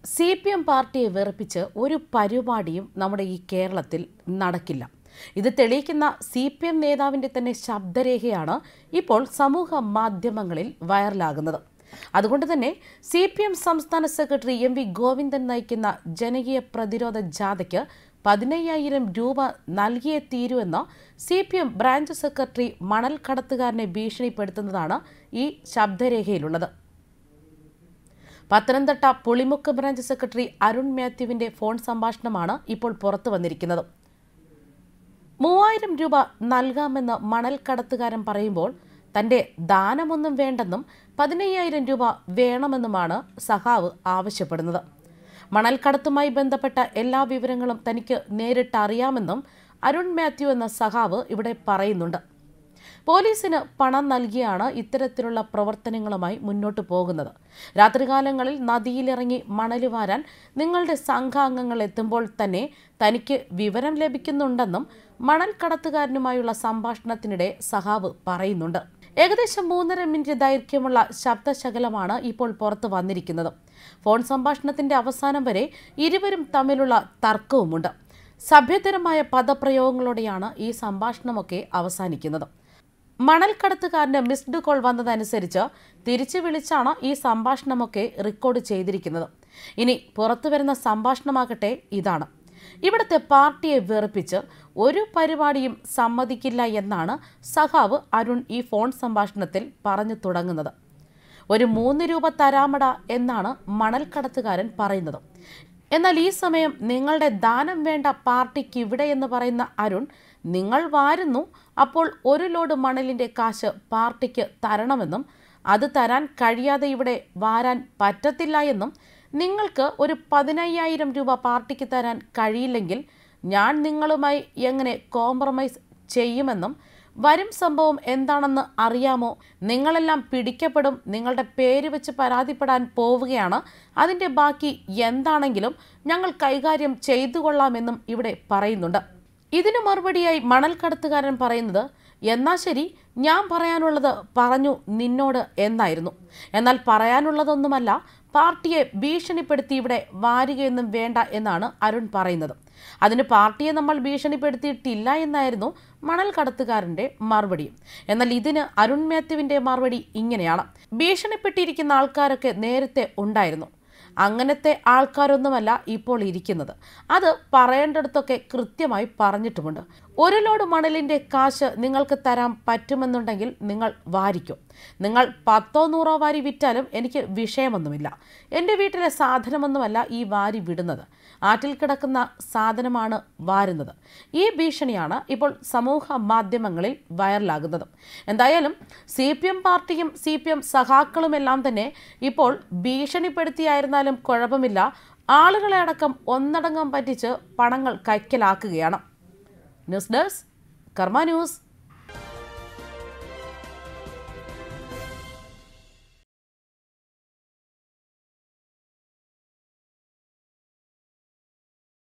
C P M പാർട്ടിയെ വെറുപ്പിച്ച് ഒരു പരിപാടിയും നമ്മുടെ ഈ കേരളത്തിൽ നടക്കില്ല ഇത് തെളിയിക്കുന്ന സി പി എം നേതാവിൻ്റെ തന്നെ ശബ്ദരേഖയാണ് ഇപ്പോൾ സമൂഹ മാധ്യമങ്ങളിൽ വൈറലാകുന്നത് അതുകൊണ്ട് തന്നെ സി പി എം സംസ്ഥാന സെക്രട്ടറി എം വി ഗോവിന്ദൻ നയിക്കുന്ന ജനകീയ പ്രതിരോധ ജാഥയ്ക്ക് പതിനയ്യായിരം രൂപ നൽകിയേ തീരുവെന്ന C P M branch secretary മണൽ കടത്തുകാരനെ ഭീഷണിപ്പെടുത്തുന്നതാണ് ഈ ശബ്ദരേഖയിലുള്ളത് പത്തനംതിട്ട പുളിമുക്ക് ബ്രാഞ്ച് സെക്രട്ടറി അരുൺ മാത്യുവിന്റെ ഫോൺ സംഭാഷണമാണ് ഇപ്പോൾ പുറത്തു വന്നിരിക്കുന്നത് മൂവായിരം രൂപ നൽകാമെന്ന് മണൽ കടത്തുകാരൻ പറയുമ്പോൾ തന്റെ ദാനമൊന്നും വേണ്ടെന്നും പതിനയ്യായിരം രൂപ വേണമെന്നുമാണ് സഖാവ് ആവശ്യപ്പെടുന്നത് മണൽക്കടത്തുമായി ബന്ധപ്പെട്ട എല്ലാ വിവരങ്ങളും തനിക്ക് നേരിട്ട് അറിയാമെന്നും അരുൺ മാത്യു എന്ന സഖാവ് ഇവിടെ പറയുന്നുണ്ട് പോലീസിന് പണം നൽകിയാണ് ഇത്തരത്തിലുള്ള പ്രവർത്തനങ്ങളുമായി മുന്നോട്ട് പോകുന്നത് രാത്രികാലങ്ങളിൽ നദിയിലിറങ്ങി മണൽ വാരാൻ നിങ്ങളുടെ സംഘാംഗങ്ങൾ എത്തുമ്പോൾ തന്നെ തനിക്ക് വിവരം ലഭിക്കുന്നുണ്ടെന്നും മണൽ കടത്തുകാരനുമായുള്ള സംഭാഷണത്തിനിടെ സഹാവ് പറയുന്നുണ്ട് ഏകദേശം മൂന്നര മിനിറ്റ് ദൈർഘ്യമുള്ള ശബ്ദശകലമാണ് ഇപ്പോൾ പുറത്തു വന്നിരിക്കുന്നത് ഫോൺ സംഭാഷണത്തിന്റെ അവസാനം വരെ ഇരുവരും തമ്മിലുള്ള തർക്കവുമുണ്ട് സഭ്യതരമായ പദപ്രയോഗങ്ങളോടെയാണ് ഈ സംഭാഷണമൊക്കെ അവസാനിക്കുന്നത് മണൽ കടത്തുകാരന് മിസ്ഡ് കോൾ വന്നതനുസരിച്ച് തിരിച്ചു വിളിച്ചാണ് ഈ സംഭാഷണമൊക്കെ റെക്കോർഡ് ചെയ്തിരിക്കുന്നത് ഇനി പുറത്തു വരുന്ന സംഭാഷണമാകട്ടെ ഇതാണ് ഇവിടുത്തെ പാർട്ടിയെ വെറുപ്പിച്ച് ഒരു പരിപാടിയും സമ്മതിക്കില്ല എന്നാണ് സഖാവ് അരുൺ ഈ ഫോൺ സംഭാഷണത്തിൽ പറഞ്ഞു തുടങ്ങുന്നത് ഒരു മൂന്ന് രൂപ തരാമട എന്നാണ് മണൽ കടത്തുകാരൻ പറയുന്നത് എന്നാൽ ഈ സമയം നിങ്ങളുടെ ദാനം വേണ്ട പാർട്ടിക്ക് ഇവിടെ എന്ന് പറയുന്ന അരുൺ നിങ്ങൾ വാരുന്നു അപ്പോൾ ഒരു ലോഡ് മണലിൻ്റെ കാശ് പാർട്ടിക്ക് തരണമെന്നും അത് തരാൻ കഴിയാതെ ഇവിടെ വാരാൻ പറ്റത്തില്ല എന്നും നിങ്ങൾക്ക് ഒരു പതിനയ്യായിരം രൂപ പാർട്ടിക്ക് തരാൻ കഴിയില്ലെങ്കിൽ ഞാൻ നിങ്ങളുമായി എങ്ങനെ കോംപ്രമൈസ് ചെയ്യുമെന്നും വരും സംഭവം എന്താണെന്ന് അറിയാമോ നിങ്ങളെല്ലാം പിടിക്കപ്പെടും നിങ്ങളുടെ പേര് വെച്ച് പരാതിപ്പെടാൻ പോവുകയാണ് അതിൻ്റെ ബാക്കി എന്താണെങ്കിലും ഞങ്ങൾ കൈകാര്യം ചെയ്തു കൊള്ളാമെന്നും ഇവിടെ പറയുന്നുണ്ട് ഇതിനു മറുപടിയായി മണൽ കടത്തുകാരൻ പറയുന്നത് എന്നാ ശരി ഞാൻ പറയാനുള്ളത് പറഞ്ഞു നിന്നോട് എന്നായിരുന്നു എന്നാൽ പറയാനുള്ളതൊന്നുമല്ല പാർട്ടിയെ ഭീഷണിപ്പെടുത്തി ഇവിടെ വാരുകയൊന്നും വേണ്ട എന്നാണ് അരുൺ പറയുന്നത് അതിന് പാർട്ടിയെ നമ്മൾ ഭീഷണിപ്പെടുത്തിയിട്ടില്ല എന്നായിരുന്നു മണൽ കടത്തുകാരന്റെ മറുപടി എന്നാൽ ഇതിന് അരുൺ മാത്യുവിന്റെ മറുപടി ഇങ്ങനെയാണ് ഭീഷണിപ്പെട്ടിരിക്കുന്ന ആൾക്കാരൊക്കെ നേരത്തെ ഉണ്ടായിരുന്നു അങ്ങനത്തെ ആൾക്കാരൊന്നുമല്ല ഇപ്പോൾ ഇരിക്കുന്നത് അത് പറയേണ്ടടുത്തൊക്കെ കൃത്യമായി പറഞ്ഞിട്ടുമുണ്ട് ഒരു ലോഡ് മണലിൻ്റെ കാശ് നിങ്ങൾക്ക് തരാൻ പറ്റുമെന്നുണ്ടെങ്കിൽ നിങ്ങൾ വാരിക്കും നിങ്ങൾ പത്തോ നൂറോ വാരി വിറ്റാലും എനിക്ക് വിഷയമൊന്നുമില്ല എൻ്റെ വീട്ടിലെ സാധനമൊന്നുമല്ല ഈ വാരി വിടുന്നത് ആറ്റിൽ കിടക്കുന്ന സാധനമാണ് വാരുന്നത് ഈ ഭീഷണിയാണ് ഇപ്പോൾ സമൂഹ മാധ്യമങ്ങളിൽ വൈറലാകുന്നത് എന്തായാലും സി പി എം പാർട്ടിയും സി പി എം സഖാക്കളുമെല്ലാം തന്നെ ഇപ്പോൾ ഭീഷണിപ്പെടുത്തിയായിരുന്നാലും കുഴപ്പമില്ല ആളുകളെ അടക്കം ഒന്നടങ്കം പറ്റിച്ച് പണങ്ങൾ കൈക്കലാക്കുകയാണ് ന്യൂസ് ഡെസ്ക് കർമ്മ ന്യൂസ്